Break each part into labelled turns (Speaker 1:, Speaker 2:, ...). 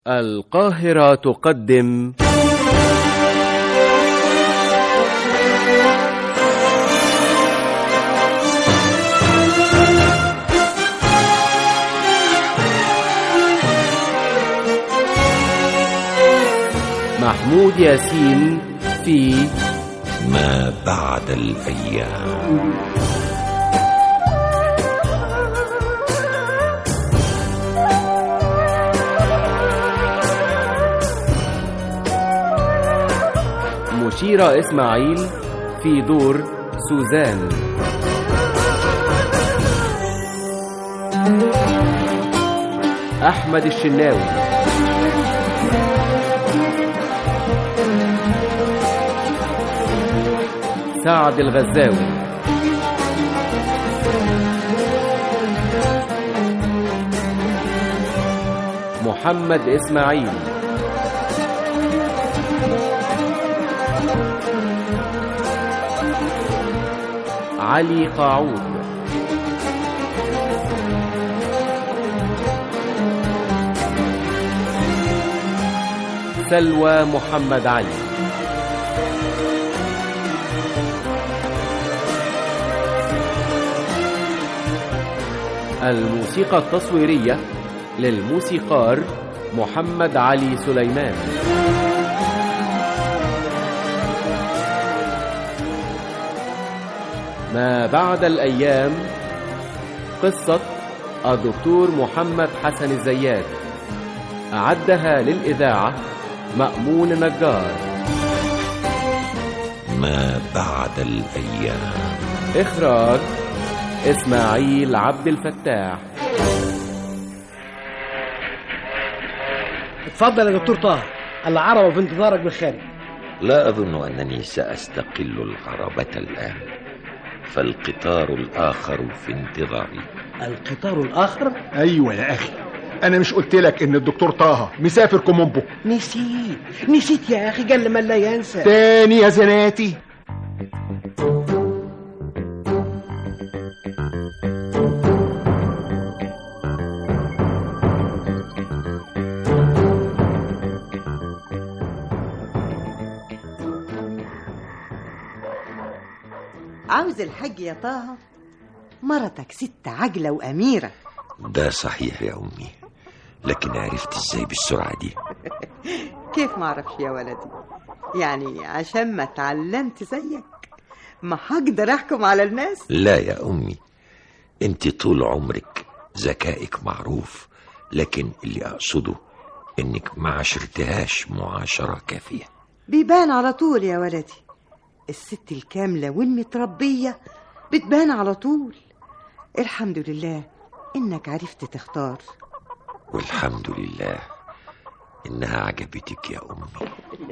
Speaker 1: القاهرة تقدم محمود ياسين في
Speaker 2: ما بعد الأيام
Speaker 1: مشيرة إسماعيل في دور سوزان أحمد الشناوي سعد الغزاوي محمد إسماعيل علي قاعود سلوى محمد علي الموسيقى التصويرية للموسيقار محمد علي سليمان ما بعد الأيام قصة الدكتور محمد حسن الزيات أعدها للإذاعة مأمون نجار
Speaker 2: ما بعد الأيام
Speaker 1: إخراج إسماعيل عبد الفتاح
Speaker 3: اتفضل يا دكتور طه العربة في انتظارك بالخارج
Speaker 2: لا أظن أنني سأستقل العربة الآن فالقطار الآخر في انتظاري
Speaker 3: القطار الآخر
Speaker 4: ايوه يا اخي انا مش قلت لك ان الدكتور طه مسافر كومومبو
Speaker 3: نسيت نسيت يا أخي قال من لا ينسى
Speaker 4: تاني يا زناتي
Speaker 5: عاوز الحاج يا طه مرتك ست عجلة وأميرة
Speaker 2: ده صحيح يا أمي لكن عرفت إزاي بالسرعة دي
Speaker 5: كيف معرفش يا ولدي يعني عشان ما اتعلمت زيك ما هقدر أحكم على الناس
Speaker 2: لا يا أمي أنت طول عمرك ذكائك معروف لكن اللي أقصده إنك ما عشرتهاش معاشرة كافية
Speaker 5: بيبان على طول يا ولدي الست الكاملة والمتربية بتبان على طول الحمد لله إنك عرفت تختار
Speaker 2: والحمد لله إنها عجبتك يا أمي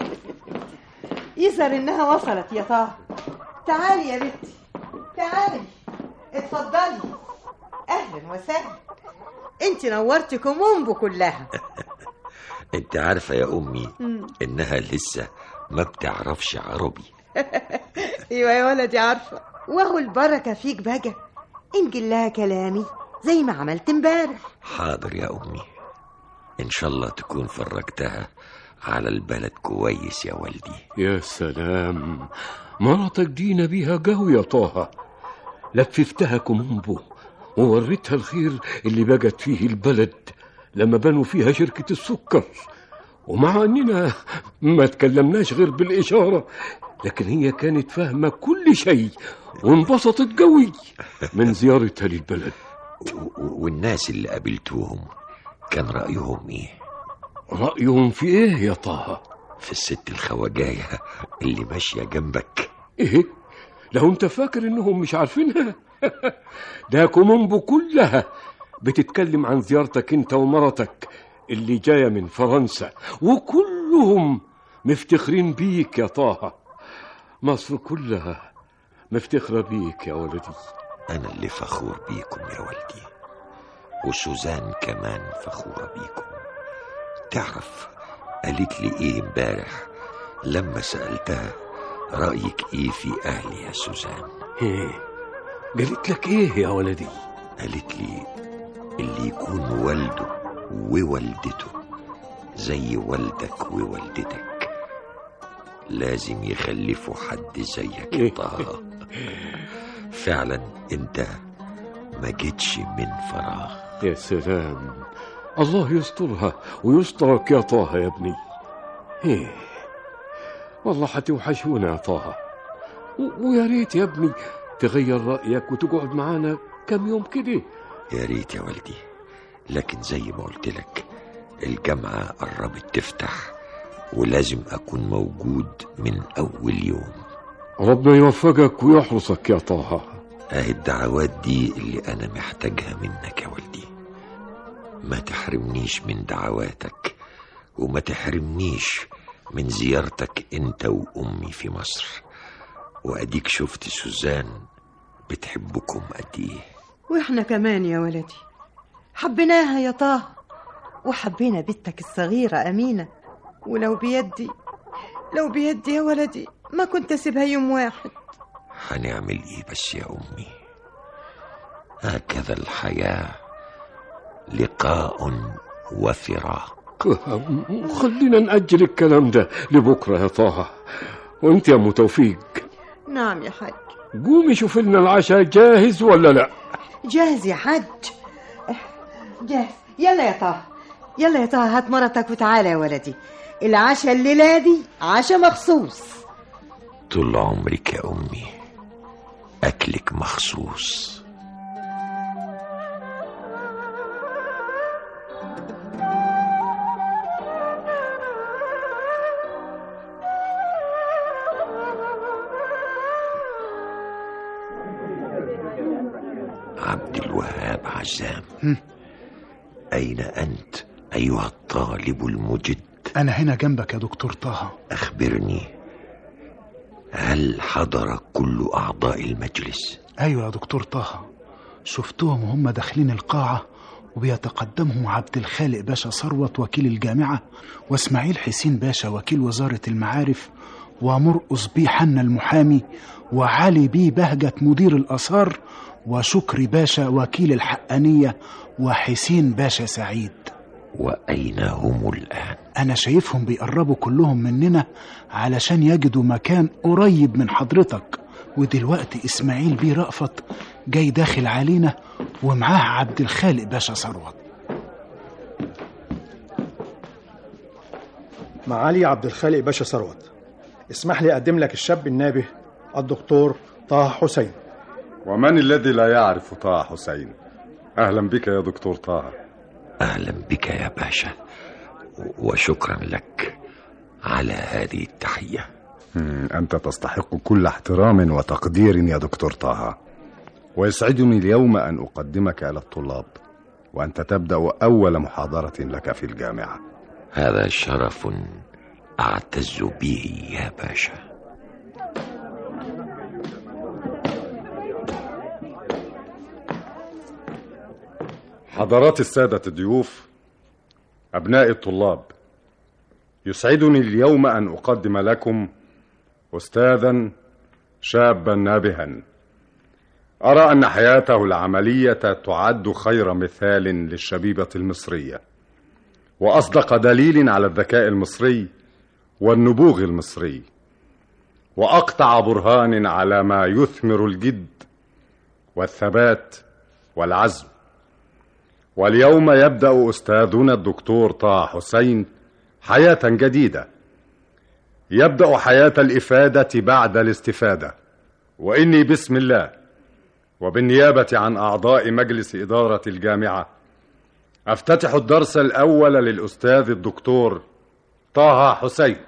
Speaker 5: يظهر إنها وصلت يا طه تعالي يا بنتي تعالي اتفضلي أهلا وسهلا انت نورت كومومبو كلها
Speaker 2: أنت عارفة يا أمي إنها لسه ما بتعرفش عربي
Speaker 5: ايوه يا ولدي عارفه وهو البركه فيك بقى انجل لها كلامي زي ما عملت امبارح
Speaker 2: حاضر يا أمي إن شاء الله تكون فرجتها على البلد كويس يا والدي
Speaker 6: يا سلام مرتك دي نبيها قوي يا طه لففتها كومومبو ووريتها الخير اللي بقت فيه البلد لما بنوا فيها شركة السكر ومع اننا ما تكلمناش غير بالإشارة لكن هي كانت فاهمة كل شيء وانبسطت قوي من زيارتها للبلد
Speaker 2: و- و- والناس اللي قابلتوهم كان رأيهم إيه
Speaker 6: رأيهم في ايه يا طه
Speaker 2: في الست الخواجاية اللي ماشية جنبك
Speaker 6: ايه لو انت فاكر انهم مش عارفينها ده كومومبو كلها بتتكلم عن زيارتك انت ومرتك اللي جاية من فرنسا وكلهم مفتخرين بيك يا طه مصر كلها مفتخرة بيك يا ولدي
Speaker 2: أنا اللي فخور بيكم يا والدي وسوزان كمان فخورة بيكم تعرف قالت لي إيه امبارح لما سألتها رأيك إيه في أهلي يا سوزان
Speaker 6: ايه قالت لك ايه يا ولدي
Speaker 2: قالت لي اللي يكون والده ووالدته زي والدك ووالدتك لازم يخلفوا حد زيك يا طه فعلا انت ما جيتش من فراغ
Speaker 6: يا سلام الله يسترها ويسترك يا طه يا ابني ايه والله حتوحشونا يا طه و- ويا ريت يا ابني تغير رأيك وتقعد معانا كم يوم كده
Speaker 2: يا ريت يا والدي لكن زي ما قلت لك الجامعة قربت تفتح ولازم أكون موجود من أول يوم
Speaker 6: ربنا يوفقك ويحرسك يا طه
Speaker 2: اهي الدعوات دي اللي أنا محتاجها منك يا والدي ما تحرمنيش من دعواتك وما تحرمنيش من زيارتك أنت وأمي في مصر وأديك شفت سوزان بتحبكم قد إيه
Speaker 5: واحنا كمان يا ولدي حبيناها يا طه وحبينا بنتك الصغيرة أمينة ولو بيدي لو بيدي يا ولدي ما كنت أسيبها يوم واحد
Speaker 2: هنعمل ايه بس يا امي هكذا الحياه لقاء وفراق
Speaker 6: خلينا نأجل الكلام ده لبكرة يا طه وانت يا ام توفيق
Speaker 5: نعم يا حاج
Speaker 6: قومي شوف لنا العشاء جاهز ولا لا
Speaker 5: جاهز يا حاج جاهز يلا يا طه يلا يا طه هات مرتك وتعالى يا ولدي العشاء الليلة دي عشاء مخصوص
Speaker 2: طول عمرك يا امي اكلك مخصوص عبد الوهاب عزام أين أنت أيها الطالب المجد
Speaker 7: أنا هنا جنبك يا دكتور طه
Speaker 2: أخبرني هل حضر كل أعضاء المجلس
Speaker 7: أيوة يا دكتور طه شفتهم وهم داخلين القاعة وبيتقدمهم عبد الخالق باشا ثروت وكيل الجامعة واسماعيل حسين باشا وكيل وزارة المعارف ومرقص بيه حنا المحامي وعلي بيه بهجة مدير الآثار وشكري باشا وكيل الحقانية وحسين باشا سعيد
Speaker 2: وأين هم الآن
Speaker 7: أنا شايفهم بيقربوا كلهم مننا علشان يجدوا مكان قريب من حضرتك ودلوقتي إسماعيل بيه رأفت جاي داخل علينا ومعاه عبد الخالق باشا ثروت
Speaker 4: معالي عبد الخالق باشا ثروت اسمح لي أقدم لك الشاب النابه الدكتور طه حسين
Speaker 8: ومن الذي لا يعرف طه حسين أهلا بك يا دكتور طه
Speaker 2: أهلا بك يا باشا وشكرا لك على هذه التحية
Speaker 8: مم، أنت تستحق كل احترام وتقدير يا دكتور طه ويسعدني اليوم أن أقدمك إلى الطلاب وأنت تبدأ أول محاضرة لك في الجامعة
Speaker 2: هذا شرف أعتز به يا باشا
Speaker 8: حضرات السادة الضيوف أبناء الطلاب يسعدني اليوم أن أقدم لكم أستاذا شابا نابها أرى أن حياته العملية تعد خير مثال للشبيبة المصرية وأصدق دليل على الذكاء المصري والنبوغ المصري وأقطع برهان على ما يثمر الجد والثبات والعزم واليوم يبدأ أستاذنا الدكتور طه حسين حياة جديدة يبدأ حياة الإفادة بعد الاستفادة وإني بسم الله وبالنيابة عن أعضاء مجلس إدارة الجامعة أفتتح الدرس الأول للأستاذ الدكتور طه حسين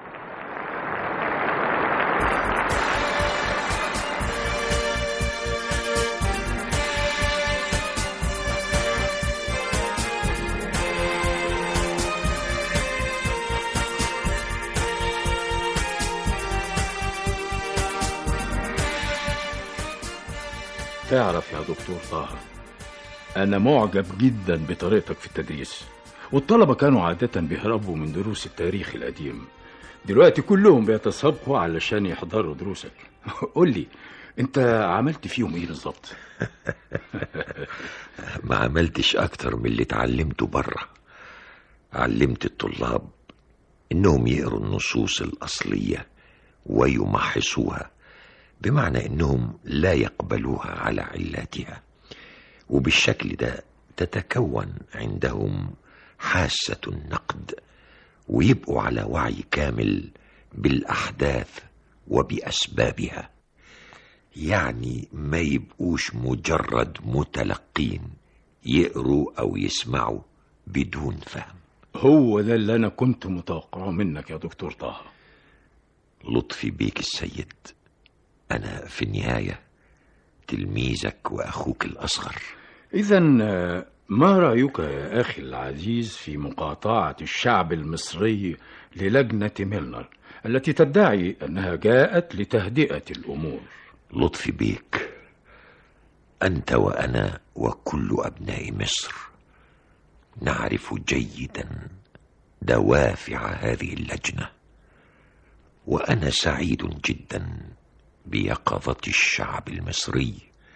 Speaker 9: تعرف يا دكتور طه أنا معجب جدا بطريقتك في التدريس والطلبة كانوا عادة بيهربوا من دروس التاريخ القديم دلوقتي كلهم بيتسابقوا علشان يحضروا دروسك قول لي انت عملت فيهم ايه بالظبط
Speaker 2: ما عملتش أكتر من اللي اتعلمته بره علمت الطلاب انهم يقروا النصوص الاصليه ويمحصوها بمعنى انهم لا يقبلوها على علاتها وبالشكل ده تتكون عندهم حاسه النقد ويبقوا على وعي كامل بالاحداث وباسبابها يعني ما يبقوش مجرد متلقين يقروا او يسمعوا بدون فهم
Speaker 9: هو ده اللي أنا كنت متوقعه منك يا دكتور طه
Speaker 2: لطفي بيك السيد انا في النهايه تلميذك واخوك الاصغر
Speaker 9: إذا ما رأيك يا أخي العزيز في مقاطعة الشعب المصري للجنة ميلنر التي تدعي أنها جاءت لتهدئة الأمور
Speaker 2: لطفي بيك انت وانا وكل ابناء مصر نعرف جيدا دوافع هذه اللجنه وانا سعيد جدا بيقظه الشعب المصري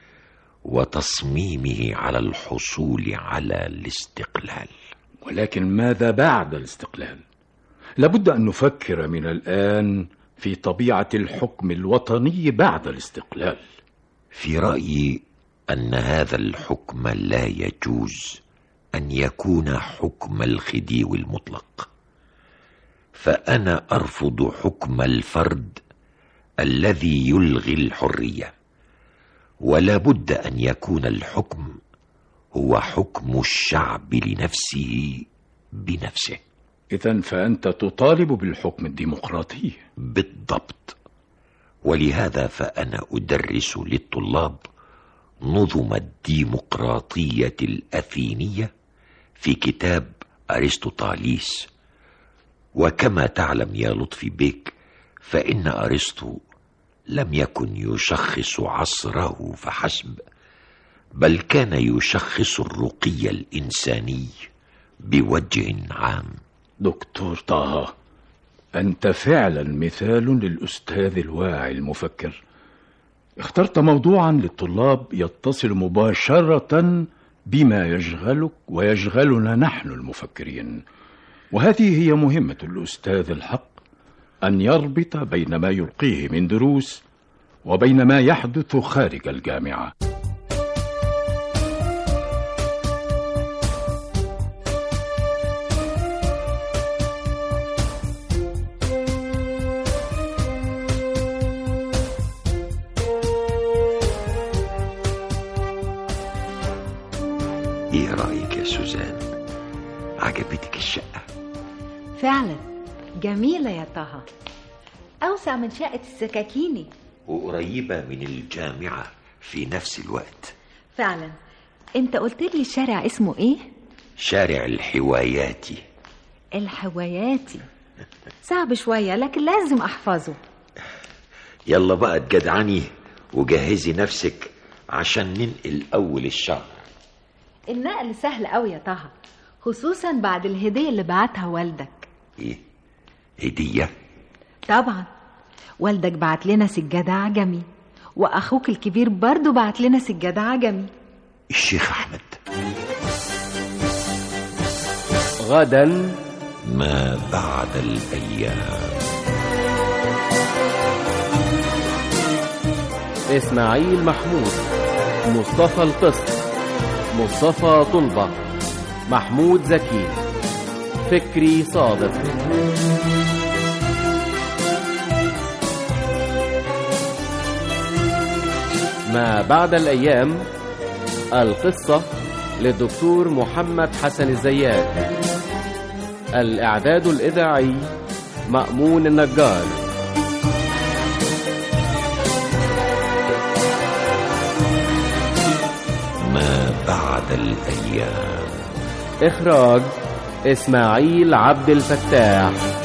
Speaker 2: وتصميمه على الحصول على الاستقلال
Speaker 9: ولكن ماذا بعد الاستقلال لابد ان نفكر من الان في طبيعه الحكم الوطني بعد الاستقلال
Speaker 2: في رايي ان هذا الحكم لا يجوز ان يكون حكم الخديو المطلق فانا ارفض حكم الفرد الذي يلغي الحريه ولا بد ان يكون الحكم هو حكم الشعب لنفسه بنفسه
Speaker 9: اذا فانت تطالب بالحكم الديمقراطي
Speaker 2: بالضبط ولهذا فانا ادرس للطلاب نظم الديمقراطيه الاثينيه في كتاب ارسطوطاليس وكما تعلم يا لطفي بيك فان ارسطو لم يكن يشخص عصره فحسب بل كان يشخص الرقي الانساني بوجه عام
Speaker 9: دكتور طه انت فعلا مثال للاستاذ الواعي المفكر اخترت موضوعا للطلاب يتصل مباشره بما يشغلك ويشغلنا نحن المفكرين وهذه هي مهمه الاستاذ الحق ان يربط بين ما يلقيه من دروس وبين ما يحدث خارج الجامعه
Speaker 2: ايه رايك يا سوزان عجبتك الشقه
Speaker 10: فعلا جميلة يا طه أوسع من شقة السكاكيني
Speaker 2: وقريبه من الجامعه في نفس الوقت
Speaker 10: فعلا أنت قلت لي الشارع اسمه إيه؟
Speaker 2: شارع الحواياتي
Speaker 10: الحواياتي صعب شوية لكن لازم أحفظه
Speaker 2: يلا بقى تجدعني وجهزي نفسك عشان ننقل اول الشهر
Speaker 10: النقل سهل أوي يا طه خصوصا بعد الهدية اللي بعتها والدك
Speaker 2: ايه هديه
Speaker 10: طبعا والدك بعت لنا سجادة عجمي وأخوك الكبير برضو بعت لنا سجادة عجمي
Speaker 2: الشيخ احمد
Speaker 1: غدا
Speaker 2: ما بعد الايام
Speaker 1: إسماعيل محمود مصطفى القسط مصطفى طلبة محمود زكي فكري صادق ما بعد الأيام القصة للدكتور محمد حسن الزيات الإعداد الإذاعي مأمون النجار
Speaker 2: ما بعد الايام
Speaker 1: إخراج إسماعيل عبد الفتاح